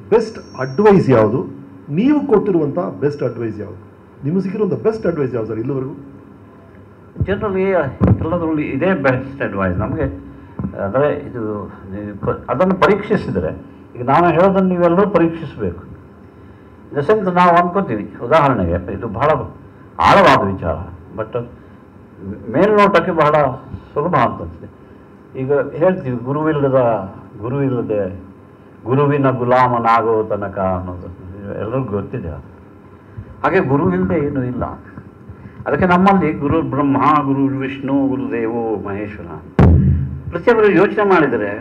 Best advice ಯಾವುದು ನೀವು ಕೊಟ್ಟಿರುವಂಥ ಬೆಸ್ಟ್ ಅಡ್ವೈಸ್ ಯಾವುದು ನಿಮಗೆ ಸಿಕ್ಕಿರುವಂಥ ಬೆಸ್ಟ್ ಅಡ್ವೈಸ್ ಯಾವುದು ಸರ್ ಇಲ್ಲಿವರೆಗೂ ಜನರಲಿ ಎಲ್ಲದರಲ್ಲಿ ಇದೇ ಬೆಸ್ಟ್ ಅಡ್ವೈಸ್ ನಮಗೆ ಅಂದರೆ ಇದು ನೀವು ಪ- ಅದನ್ನು ಪರೀಕ್ಷಿಸಿದರೆ ಈಗ ನಾನು ಹೇಳೋದನ್ನು ನೀವೆಲ್ಲರೂ ಪರೀಕ್ಷಿಸಬೇಕು ಇನ್ ದ ಸೆನ್ಸ್ ನಾವು ಅಂದ್ಕೋತೀವಿ ಉದಾಹರಣೆಗೆ ಇದು ಬಹಳ ಆಳವಾದ ವಿಚಾರ ಬಟ್ ಮೇಲ್ನೋಟಕ್ಕೆ ಬಹಳ ಸುಲಭ ಅಂತಂತೆ ಈಗ ಹೇಳ್ತೀವಿ ಗುರುವಿಲ್ಲದ ಗುರುವಿಲ್ಲದೆ ಗುರುವಿನ ಗುಲಾಮನಾಗೋ ತನಕ ಅನ್ನೋದು ಎಲ್ಲರಿಗೂ ಗೊತ್ತಿದೆ ಅದು. ಹಾಗೆ ಗುರುವಿಲ್ಲದೆ ಏನೂ ಇಲ್ಲ ಅದಕ್ಕೆ ನಮ್ಮಲ್ಲಿ ಗುರು ಬ್ರಹ್ಮ ಗುರು ವಿಷ್ಣು ಗುರುದೇವೋ ಮಹೇಶ್ವರ ಪ್ರತಿಯೊಬ್ಬರು ಯೋಚನೆ ಮಾಡಿದರೆ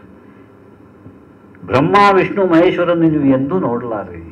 ಬ್ರಹ್ಮ ವಿಷ್ಣು ಮಹೇಶ್ವರನ್ನು ನೀವು ಎಂದೂ ನೋಡಲಾರಿ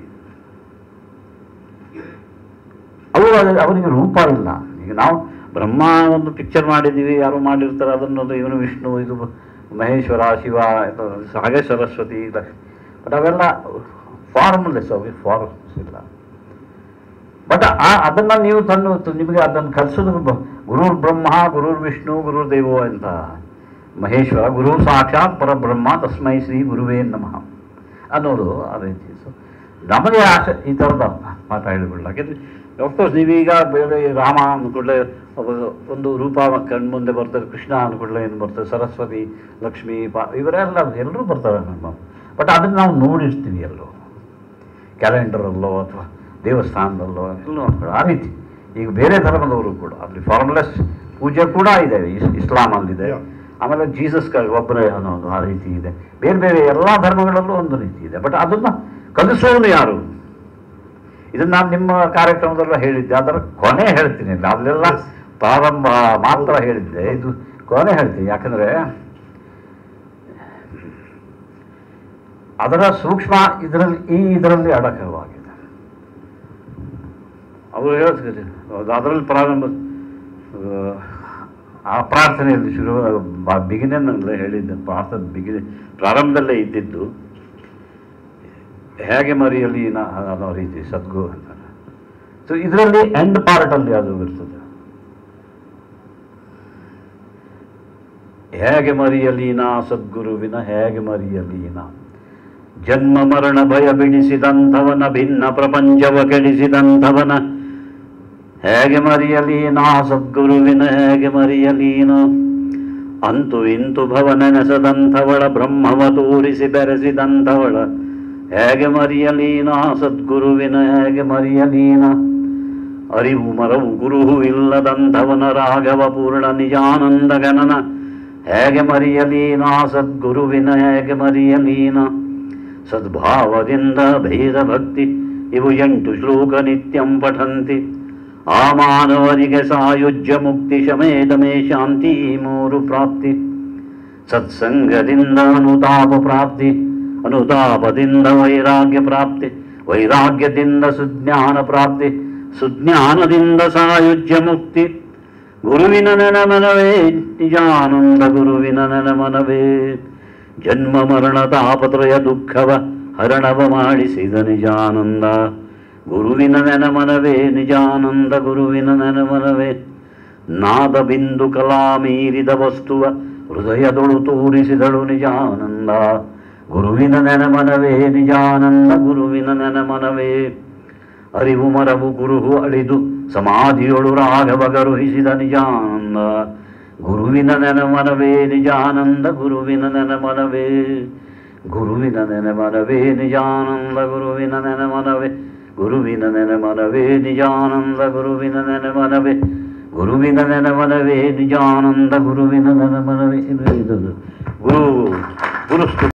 ಅವರು ಅದ- ಅವರಿಗೆ ರೂಪ ಇಲ್ಲ ಈಗ ನಾವು ಬ್ರಹ್ಮ ಒಂದು ಪಿಕ್ಚರ್ ಮಾಡಿದ್ದೀವಿ ಯಾರು ಮಾಡಿರ್ತಾರೆ ಅದನ್ನೊಂದು ಇವನು ವಿಷ್ಣು ಇದು ಮಹೇಶ್ವರ ಶಿವ ಇದು ಹಾಗೆ ಸರಸ್ವತಿ ಬಟ್ ಅವೆಲ್ಲ ಫಾರ್ಮ್ಲೆಸ್ ಅವು ಫಾರ್ಮ್ಸ್ ಇಲ್ಲ ಬಟ್ ಆ ಅದನ್ನು ನೀವು ತನ್ನ ನಿಮಗೆ ಅದನ್ನು ಕಲಿಸೋದು ಬ- ಗುರುರ್ ಬ್ರಹ್ಮ ಗುರುರ್ ವಿಷ್ಣು ಗುರುರ್ ದೇವೋ ಅಂತ ಮಹೇಶ್ವರ ಗುರು ಸಾಕ್ಷಾತ್ ಪರಬ್ರಹ್ಮ ತಸ್ಮೈ ಶ್ರೀ ಗುರುವೇ ನಮಃ ಅನ್ನೋದು ಆ ರೀತಿ ಸೊ ನಮಗೆ ಆಸೆ ಈ ಥರದ ಪಾಠ ಹೇಳಿಬಿಡಲ್ಲ ಯಾಕೆಂದರೆ ಅಫ್ಕೋರ್ಸ್ ನೀವೀಗ ಬೇರೆ ರಾಮ ಅಂದ್ಕೂಡಲೇ ಒಂದು ರೂಪ ಕಣ್ಮುಂದೆ ಬರ್ತಾರೆ ಕೃಷ್ಣ ಅಂದ್ಕೂಡಲೇ ಏನು ಬರ್ತಾರೆ ಸರಸ್ವತಿ ಲಕ್ಷ್ಮಿ ಪಾ ಇವರೆಲ್ಲ ಎಲ್ಲರೂ ಬರ್ತಾರೆ ನಮ್ಮ ಬಟ್ ಅದನ್ನು ನಾವು ನೋಡಿರ್ತೀವಿ ಎಲ್ಲೋ ಕ್ಯಾಲೆಂಡರಲ್ಲೋ ಅಥವಾ ದೇವಸ್ಥಾನದಲ್ಲೋ ಎಲ್ಲೋ ನೋಡ್ಕೊಳ್ಳೋ ಆ ರೀತಿ ಈಗ ಬೇರೆ ಧರ್ಮದವರು ಕೂಡ ಅಲ್ಲಿ ಫಾರ್ಮ್ಲೆಸ್ ಪೂಜೆ ಕೂಡ ಇದೆ ಇಸ್ ಇಸ್ಲಾಮಲ್ಲಿದೆ Yeah. ಆಮೇಲೆ ಜೀಸಸ್ ಒಬ್ಬರೇ ಅನ್ನೋದು ಆ ರೀತಿ ಇದೆ ಬೇರೆ ಬೇರೆ ಎಲ್ಲ ಧರ್ಮಗಳಲ್ಲೂ ಒಂದು ರೀತಿ ಇದೆ ಬಟ್ ಅದನ್ನು ಕಲಿಸೋನು ಯಾರು ಇದನ್ನು ನಾನು ನಿಮ್ಮ ಕಾರ್ಯಕ್ರಮದಲ್ಲ ಹೇಳಿದ್ದೆ ಅದರ ಕೊನೆ ಹೇಳ್ತೀನಿ ಇಲ್ಲ ಅಲ್ಲೆಲ್ಲ Yes. ಪ್ರಾರಂಭ ಮಾತ್ರ ಹೇಳಿದ್ದೆ ಇದು ಕೊನೆ ಹೇಳ್ತೀನಿ ಯಾಕಂದರೆ ಅದರ ಸೂಕ್ಷ್ಮ ಇದರಲ್ಲಿ ಈ ಇದರಲ್ಲಿ ಅಡಕವಾಗಿದೆ ಅವರು ಹೇಳ್ತಾರೆ ಅದರಲ್ಲಿ ಪ್ರಾರಂಭ ಆ, ಆ ಪ್ರಾರ್ಥನೆಯಲ್ಲಿ ಶುರು ಬಿಗಿನಲ್ಲೇ ಹೇಳಿದ್ದೆ ಪ್ರಾರ್ಥನೆ ಬಿಗಿನ ಪ್ರಾರಂಭದಲ್ಲೇ ಇದ್ದಿದ್ದು ಹೇಗೆ ಮರಿಯಲಿ ನಾ ಅನ್ನೋ ರೀತಿ ಸದ್ಗು ಅಂತಾರೆ ಸೊ ಇದರಲ್ಲಿ ಎಂಡ್ ಪಾರ್ಟಲ್ಲಿ ಅದು ಇರ್ತದೆ ಹೇಗೆ ಮರಿಯಲಿ ನಾ ಸದ್ಗುರುವಿನ ಹೇಗೆ ಮರಿಯಲಿ ನಾ ಜನ್ಮ ಮರಣ ಭಯ ಬಿಡಿಸಿದಂಥವನ ಭಿನ್ನ ಪ್ರಪಂಚವ ಕೆಡಿಸಿದಂಥವನ ಹೇಗೆ ಮರಿಯಲಿ ನಾ ಸದ್ಗುರುವಿನ ಹೇಗೆ ಮರಿಯಲಿ ನಾ ಅಂತು ಇಂತು ಭವನೆನೆಸದಂಥವಳ ಬ್ರಹ್ಮವ ತೋರಿಸಿ ಬೆರೆಸಿದಂಥವಳ ಹೇಗೆ ಮರಿಯಲೀನ ಸದ್ಗುರುವಿನ ಹೇಗೆ ಮರಿಯಲೀನ ಅರಿವು ಮರವು ಗುರುಹು ಇಲ್ಲದಂಥವನ ರಾಘವ ಪೂರ್ಣ ನಿಜಾನಂದ ಗಣನ ಹೇಗೆ ಮರಿಯಲೀನ ಸದ್ಗುರುವಿನ ಹೇಗೆ ಮರಿಯಲೀನ ಸದ್ಭಾವದಿಂದ ಭೇದ ಭಕ್ತಿ ಇವು ಎಂಟು ಶ್ಲೋಕ ನಿತ್ಯಂ ಪಠಂತಿ ಆ ಮಾನವರಿಗೆ ಸಾಯುಜ್ಯ ಮುಕ್ತಿ ಶಮೇತಮೇ ಶಾಂತಿ ಮೂರು ಪ್ರಾಪ್ತಿ ಸತ್ಸಂಗದಿಂದ ಅನುತಾಪ ಪ್ರಾಪ್ತಿ ಅನುತಾಪದಿಂದ ವೈರಾಗ್ಯ ಪ್ರಾಪ್ತಿ ವೈರಾಗ್ಯದಿಂದ ಸುಜ್ಞಾನ ಪ್ರಾಪ್ತಿ ಸುಜ್ಞಾನದಿಂದ ಸಾಯುಜ್ಯ ಮುಕ್ತಿ ಗುರುವಿನ ನೆನ ಮನವೇ ನಿಜಾನಂದ ಗುರುವಿನ ನೆನ ಮನವೇ ಜನ್ಮ ಮರಣ ತಾಪತ್ರಯ ದುಃಖವ ಹರಣವ ಮಾಡಿಸಿದ ನಿಜಾನಂದ ಗುರುವಿನ ನೆನ ಮನವೇ ನಿಜಾನಂದ ಗುರುವಿನ ನೆನ ಮನವೇ ನಾದ ಬಿಂದು ಕಲಾ ಮೀರಿದ ವಸ್ತುವ ಹೃದಯದೊಳು ತೋರಿಸಿದಳು ನಿಜಾನಂದ ಗುರುವಿನ ನೆನಮನವೇ ನಿಜಾನಂದ ಗುರುವಿನ ನೆನಮನವೇ ಅರಿವು ಮರವು ಗುರುಹು ಅಳಿದು ಸಮಾಧಿಯೊಳು ರಾಘವ ಗರುಹಿಸಿದ ನಿಜಾನಂದ ಗುರುವಿನ ನೆನಮನವೇ ನಿಜಾನಂದ ಗುರುವಿನ ನೆನಮನವೇ ಗುರುವಿನ ನೆನಮನವೇ ನಿಜಾನಂದ ಗುರುವಿನ ನೆನಮನವೇ ಗುರುವಿನ ನೆನಮನವೇ ನಿಜಾನಂದ ಗುರುವಿನ ನೆನಮನವೇ ಗುರುವಿನ ನೆನಮನವೇ ನಿಜಾನಂದ ಗುರುವಿನ ನೆನಮನವೇ ಇದು ಇದು ಗುರು ಗುರು